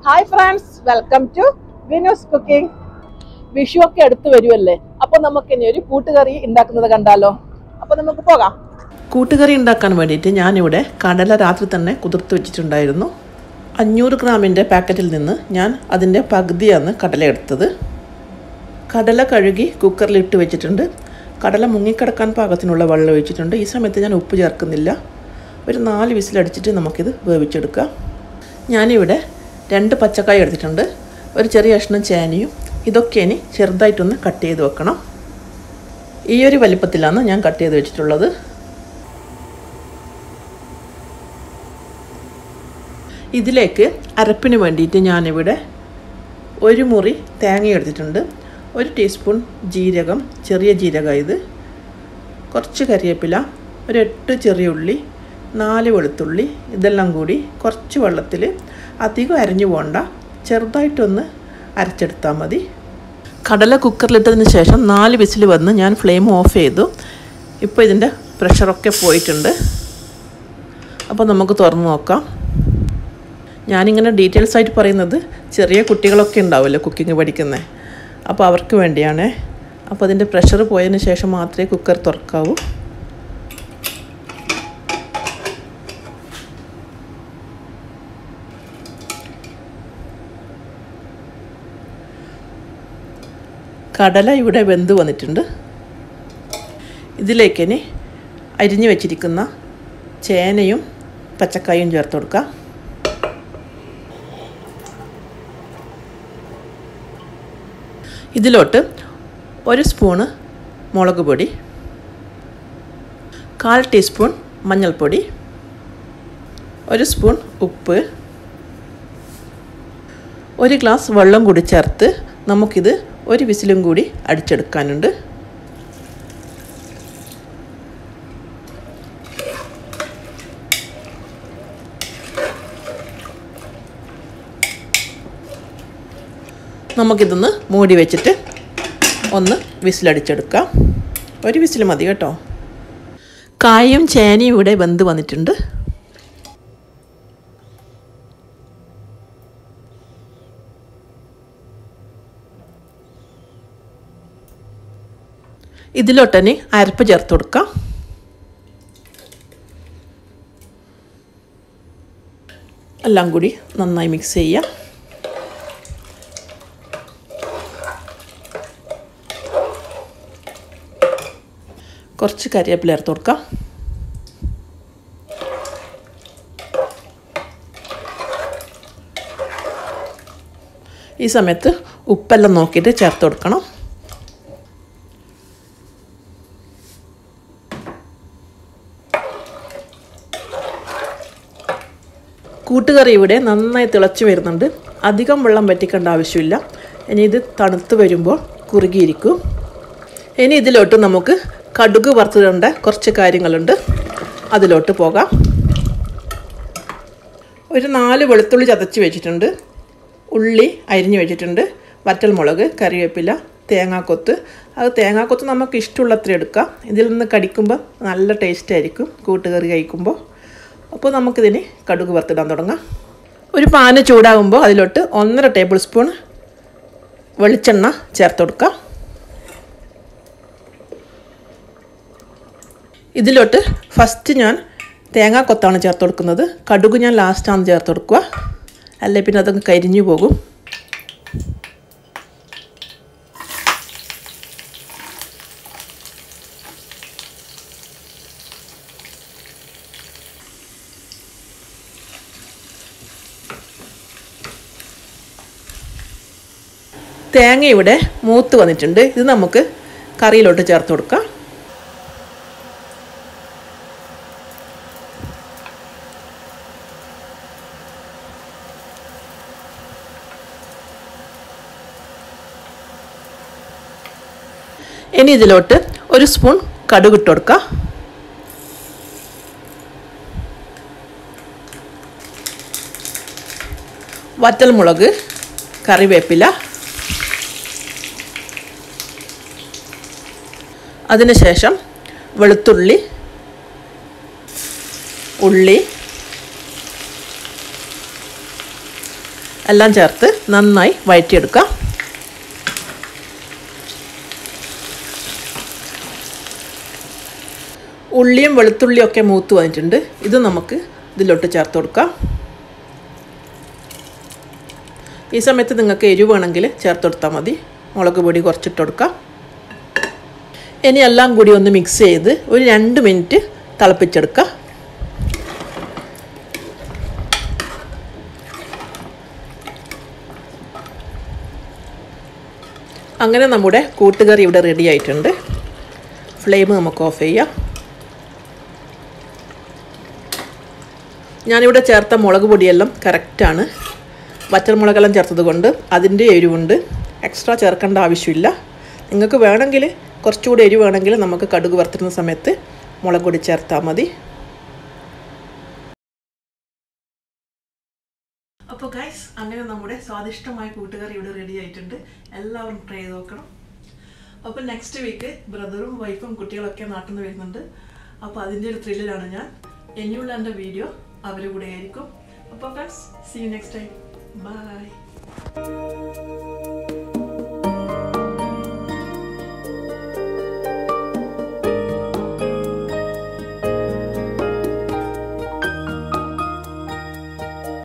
hi friends welcome to Vino's cooking Vishu ഒക്കെ അടുത്ത് വരുമല്ലേ അപ്പൊ നമുക്ക് ഇനി ഒരു കൂട്ടുകറി ഉണ്ടാക്കുന്നത് കണ്ടാലോ അപ്പൊ നമുക്ക് പോകാം കൂട്ടുകറി ഉണ്ടാക്കാൻ വേണ്ടിയിട്ട് ഞാനിവിടെ കടല രാത്രി തന്നെ കുതിർത്ത് വെച്ചിട്ടുണ്ടായിരുന്നു അഞ്ഞൂറ് ഗ്രാമിൻ്റെ പാക്കറ്റിൽ നിന്ന് ഞാൻ അതിൻ്റെ പകുതിയാണ് കടല എടുത്തത് കടല കഴുകി കുക്കറിലിട്ട് വെച്ചിട്ടുണ്ട് കടല മുങ്ങിക്കിടക്കാൻ പാകത്തിനുള്ള വെള്ളം ഒഴിച്ചിട്ടുണ്ട് ഈ സമയത്ത് ഞാൻ ഉപ്പ് ചേർക്കുന്നില്ല ഒരു നാല് വിസിലടിച്ചിട്ട് നമുക്കിത് വേവിച്ചെടുക്കാം ഞാനിവിടെ രണ്ട് പച്ചക്കായ എടുത്തിട്ടുണ്ട് ഒരു ചെറിയ കഷ്ണം ചേനയും ഇതൊക്കെ ഇനി ചെറുതായിട്ടൊന്ന് കട്ട് ചെയ്ത് വെക്കണം ഈ ഒരു വലിപ്പത്തിലാണ് ഞാൻ കട്ട് ചെയ്ത് വെച്ചിട്ടുള്ളത് ഇതിലേക്ക് അരപ്പിന് വേണ്ടിയിട്ട് ഞാനിവിടെ ഒരു മുറി തേങ്ങ എടുത്തിട്ടുണ്ട് ഒരു ടീസ്പൂൺ ജീരകം ചെറിയ ജീരകം ഇത് കുറച്ച് കരിവേപ്പില ഒരു എട്ട് ചെറിയ ഉള്ളി നാല് വെളുത്തുള്ളി ഇതെല്ലാം കൂടി കുറച്ച് വെള്ളത്തിൽ അധികം അരഞ്ഞു പോകണ്ട ചെറുതായിട്ടൊന്ന് അരച്ചെടുത്താൽ മതി കടല കുക്കറിലിട്ടതിന് ശേഷം നാല് വിസിൽ വന്ന് ഞാൻ ഫ്ലെയിം ഓഫ് ചെയ്തു ഇപ്പോൾ ഇതിൻ്റെ പ്രഷറൊക്കെ പോയിട്ടുണ്ട് അപ്പോൾ നമുക്ക് തുറന്ന് നോക്കാം ഞാനിങ്ങനെ ഡീറ്റെയിൽസ് ആയിട്ട് പറയുന്നത് ചെറിയ കുട്ടികളൊക്കെ ഉണ്ടാവുമല്ലോ കുക്കിംഗ് പഠിക്കുന്നത് അപ്പോൾ അവർക്ക് വേണ്ടിയാണ് അപ്പോൾ അതിൻ്റെ പ്രഷർ പോയതിന് ശേഷം മാത്രമേ കുക്കർ തുറക്കാവൂ കടല ഇവിടെ വെന്ത് വന്നിട്ടുണ്ട് ഇതിലേക്ക് ഇനി അരിഞ്ഞു വെച്ചിരിക്കുന്ന ചേനയും പച്ചക്കായും ചേർത്ത് കൊടുക്കാം ഇതിലോട്ട് ഒരു സ്പൂണ് മുളക് പൊടി കാൽ ടീസ്പൂൺ മഞ്ഞൾപ്പൊടി ഒരു സ്പൂൺ ഉപ്പ് ഒരു ഗ്ലാസ് വെള്ളം കൂടി ചേർത്ത് നമുക്കിത് ഒരു വിസിലും കൂടി അടിച്ചെടുക്കാനുണ്ട് നമുക്കിതൊന്ന് മൂടി വെച്ചിട്ട് ഒന്ന് വിസിലടിച്ചെടുക്കാം ഒരു വിസിൽ മതി കേട്ടോ കായും ചേനയും ഇവിടെ വെന്ത് വന്നിട്ടുണ്ട് ഇതിലോട്ടനി അരപ്പ് ചേർത്ത് കൊടുക്കാം എല്ലാം കൂടി നന്നായി മിക്സ് ചെയ്യാം കുറച്ച് കരിവേപ്പില ചേർത്ത് കൊടുക്കാം ഈ സമയത്ത് ഉപ്പെല്ലാം നോക്കിയിട്ട് ചേർത്ത് കൊടുക്കണം കൂട്ടുകറി ഇവിടെ നന്നായി തിളച്ച് വരുന്നുണ്ട് അധികം വെള്ളം വറ്റിക്കേണ്ട ആവശ്യമില്ല ഇനി ഇത് തണുത്ത് വരുമ്പോൾ കുറുകിയിരിക്കും ഇനി ഇതിലോട്ട് നമുക്ക് കടുക് വറുത്തിടേണ്ട കുറച്ച് കാര്യങ്ങളുണ്ട് അതിലോട്ട് പോകാം ഒരു നാല് വെളുത്തുള്ളി ചതച്ച് വെച്ചിട്ടുണ്ട് ഉള്ളി അരിഞ്ഞ് വെച്ചിട്ടുണ്ട് വറ്റൽമുളക് കറിവേപ്പില തേങ്ങാക്കൊത്ത് അത് തേങ്ങാക്കൊത്ത് നമുക്ക് ഇഷ്ടമുള്ളത്ര എടുക്കാം ഇതിൽ നിന്ന് കടിക്കുമ്പോൾ നല്ല ടേസ്റ്റ് ആയിരിക്കും കൂട്ടുകറി കഴിക്കുമ്പോൾ അപ്പോൾ നമുക്കിതിന് കടുക് വറുത്തിടാൻ തുടങ്ങാം ഒരു പാന് ചൂടാകുമ്പോൾ അതിലോട്ട് ഒന്നര ടേബിൾ സ്പൂൺ വെളിച്ചെണ്ണ ചേർത്ത് കൊടുക്കാം ഇതിലോട്ട് ഫസ്റ്റ് ഞാൻ തേങ്ങാക്കൊത്താണ് ചേർത്ത് കൊടുക്കുന്നത് കടുക് ഞാൻ ലാസ്റ്റാണ് ചേർത്ത് കൊടുക്കുക അല്ലെ പിന്നെ അതങ്ങ് കരിഞ്ഞു പോകും തേങ്ങ ഇവിടെ മൂത്ത് വന്നിട്ടുണ്ട് ഇത് നമുക്ക് കറിയിലോട്ട് ചേർത്ത് കൊടുക്കാം ഇനി ഇതിലോട്ട് ഒരു സ്പൂൺ കടുക് ഇട്ട് കൊടുക്കാം വറ്റൽമുളക് കറിവേപ്പില അതിനുശേഷം വെളുത്തുള്ളി ഉള്ളി എല്ലാം ചേർത്ത് നന്നായി വഴറ്റിയെടുക്കാം ഉള്ളിയും വെളുത്തുള്ളിയും ഒക്കെ മൂത്ത് വന്നിട്ടുണ്ട് ഇത് നമുക്ക് ഇതിലോട്ട് ചേർത്ത് കൊടുക്കാം ഈ സമയത്ത് നിങ്ങൾക്ക് എരിവ് വേണമെങ്കിൽ ചേർത്ത് കൊടുത്താൽ മതി മുളക് പൊടി കുറച്ചിട്ട് കൊടുക്കാം ഇനി എല്ലാം കൂടി ഒന്ന് മിക്സ് ചെയ്ത് ഒരു രണ്ട് മിനിറ്റ് തിളപ്പിച്ചെടുക്കാം അങ്ങനെ നമ്മുടെ കൂട്ടുകറി ഇവിടെ റെഡി ആയിട്ടുണ്ട് ഫ്ലെയിം നമുക്ക് ഓഫ് ചെയ്യാം ഞാനിവിടെ ചേർത്ത മുളക് പൊടിയെല്ലാം കറക്റ്റാണ് വറ്റൽമുളകെല്ലാം ചേർത്തത് കൊണ്ട് അതിൻ്റെ എരിവുണ്ട് എക്സ്ട്രാ ചേർക്കേണ്ട ആവശ്യമില്ല നിങ്ങൾക്ക് വേണമെങ്കിൽ കുറച്ചുകൂടി എരിവ് വേണമെങ്കിൽ നമുക്ക് കടുക് വറുത്തിരുന്ന സമയത്ത് മുളക് പൊടി ചേർത്താൽ മതി അപ്പോൾ ഗൈസ് അങ്ങനെ നമ്മുടെ സ്വാദിഷ്ടമായ കൂട്ടുകറി ഇവിടെ റെഡി ആയിട്ടുണ്ട് എല്ലാവരും ട്രൈ ചെയ്ത് നോക്കണം അപ്പോൾ നെക്സ്റ്റ് വീക്ക് ബ്രദറും വൈഫും കുട്ടികളൊക്കെ നാട്ടിൽ നിന്ന് വരുന്നുണ്ട് അപ്പോൾ അതിൻ്റെ ഒരു ത്രില്ലിലാണ് ഞാൻ ഇനിയുള്ള എൻ്റെ വീഡിയോ അവരുടെ കൂടെ ആയിരിക്കും അപ്പോൾ friends see you next time by